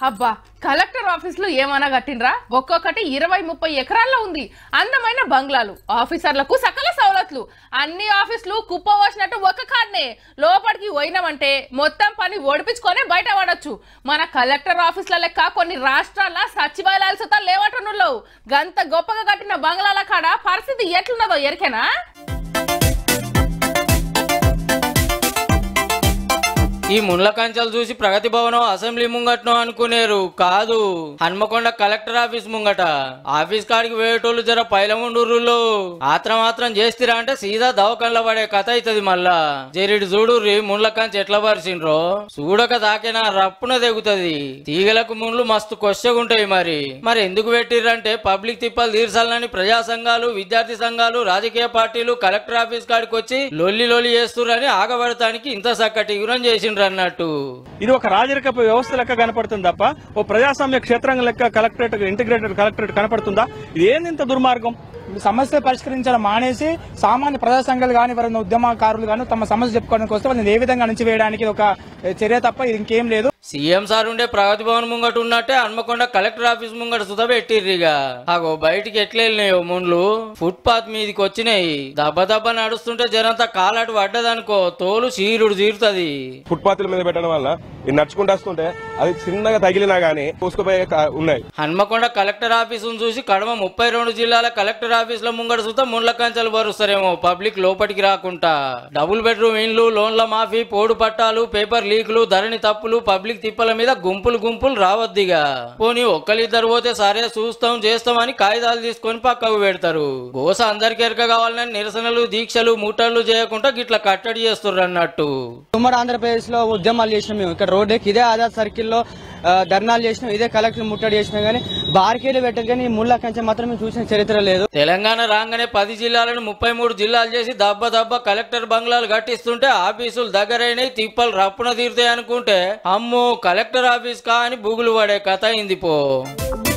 అబ్బా కలెక్టర్ ఆఫీసులు ఏమన్నా కట్టినరా ఒక్కొక్కటి ఇరవై ముప్పై ఎకరాల్లో ఉంది అందమైన బంగ్లాలు ఆఫీసర్లకు సకల సవలతులు అన్ని ఆఫీసులు కుప్ప పోసినట్టు ఒక్క కాడనే లోపలికి పోయినామంటే మొత్తం పని ఓడిపించుకొని బయట పడొచ్చు మన కలెక్టర్ ఆఫీసుల లెక్క కొన్ని రాష్ట్రాల సచివాలయాలు సుతా లేవటనుల్లో గంత గొప్పగా కట్టిన బంగ్లాల కాడ పరిస్థితి ఎట్లున్నదో ఎరికేనా ఈ ముండ్ల కంచెలు చూసి ప్రగతి భవనం అసెంబ్లీ ముంగట్నో అనుకునేరు కాదు హన్మకొండ కలెక్టర్ ఆఫీస్ ముంగట ఆఫీస్ కాడికి వేయటోళ్ళు జర పైలముండూరులో ఆత్రం ఆత్రం చేస్తారా అంటే సీదా దవకంలో పడే కథ అవుతుంది మళ్ళా జరిడు చూడుర్రి ముండ్ల కంచె ఎట్లా పరిచిండ్రో చూడక దాకేనా రప్పున తెగుతుంది తీగలకు ముండ్లు మస్తు కొచ్చగుంటాయి మరి మరి ఎందుకు పెట్టిర్రంటే పబ్లిక్ తిప్పలు తీర్చాలని ప్రజా సంఘాలు విద్యార్థి సంఘాలు రాజకీయ పార్టీలు కలెక్టర్ ఆఫీస్ కాడికి వచ్చి లొల్లి లొల్లి చేస్తురని ఆగబడటానికి ఇంత చక్కటి గురం చేసిండ్రు అన్నట్టు ఇది ఒక రాజరికపు వ్యవస్థ లెక్క కనపడుతుంది తప్ప ఓ ప్రజాస్వామ్య క్షేత్రం లెక్క కలెక్టరేట్ ఇంటిగ్రేటెడ్ కలెక్టరేట్ కనపడుతుందా ఇది ఏంది ఇంత దుర్మార్గం సమస్య పరిష్కరించడం మానేసి సామాన్య ప్రజా సంఘాలు కానీ ఎవరైనా ఉద్యమకారులు కానీ తమ సమస్య చెప్పుకోవడానికి వస్తే వాళ్ళని ఏ విధంగా అణిచివేయడానికి ఇది ఒక చర్య తప్ప ఇది ఇంకేం లేదు సీఎం సార్ ఉండే ప్రగతి భవన్ ముంగట ఉన్నట్టే హన్మకొండ కలెక్టర్ ఆఫీస్ ముంగట సుత పెట్టిర్రిగా అగో బయటికి ఎట్లా వెళ్ళినాయో ముండ్లు ఫుట్ పాత్ మీదకి వచ్చినాయి దెబ్బ దెబ్బ నడుస్తుంటే జనంతా కాలాటు పడ్డదనుకో తోలు చీరుడు చీరుతుంది ఫుట్పాత్ల మీద పెట్టడం వల్ల ఇది నడుచుకుంటూ వస్తుంటే అది చిన్నగా తగిలినా గానీ పూసుకుపోయే కా- ఉన్నాయి హన్మకొండ కలెక్టర్ ఆఫీసును చూసి కడమ ముప్పై రెండు జిల్లాల కలెక్టర్ ఆఫీసుల ముంగట సుత ముండ్ల కంచెలు పరుస్తారేమో పబ్లిక్ లోపలికి రాకుండా డబుల్ బెడ్రూమ్ ఇండ్లు లోన్ల మాఫీ పోడు పట్టాలు పేపర్ లీకులు ధరణి తప్పులు పబ్లిక్ తిప్పల మీద గుంపులు గుంపులు రావద్దిగా పోనీ ఒక్కరిద్దరు పోతే సరే చూస్తాం చేస్తాం అని కాగితాలు తీసుకొని పక్కకు పెడతారు గోస అందరికి ఎరక కావాలని నిరసనలు దీక్షలు ముట్టలు చేయకుండా గిట్ల కట్టడి చేస్తుర్రు అన్నట్టు ఉమ్మడి ఆంధ్రప్రదేశ్ లో ఉద్యమాలు చేసినాం మేము ఇక్కడ రోడ్ ఎక్కి ఇదే ఆజాద్ సర్కిల్ లో ఆ, ధర్నాలు చేసినాం ఇదే కలెక్టర్ ముట్టడి చేసినాం కానీ బార్కేలు పెట్టదు కానీ ముళ్ళ కంచె మాత్రం మేము చూసిన చరిత్ర లేదు తెలంగాణ రాగానే పది జిల్లాలను ముప్పై మూడు జిల్లాలు చేసి దబ్బ దబ్బ కలెక్టర్ బంగ్లాలు కట్టిస్తుంటే ఆఫీసులు దగ్గరైనవి తిప్పలు రప్పున తీరుతాయి అనుకుంటే అమ్మో కలెక్టర్ ఆఫీస్ కా అని బూగులు పడే కథ అయింది పో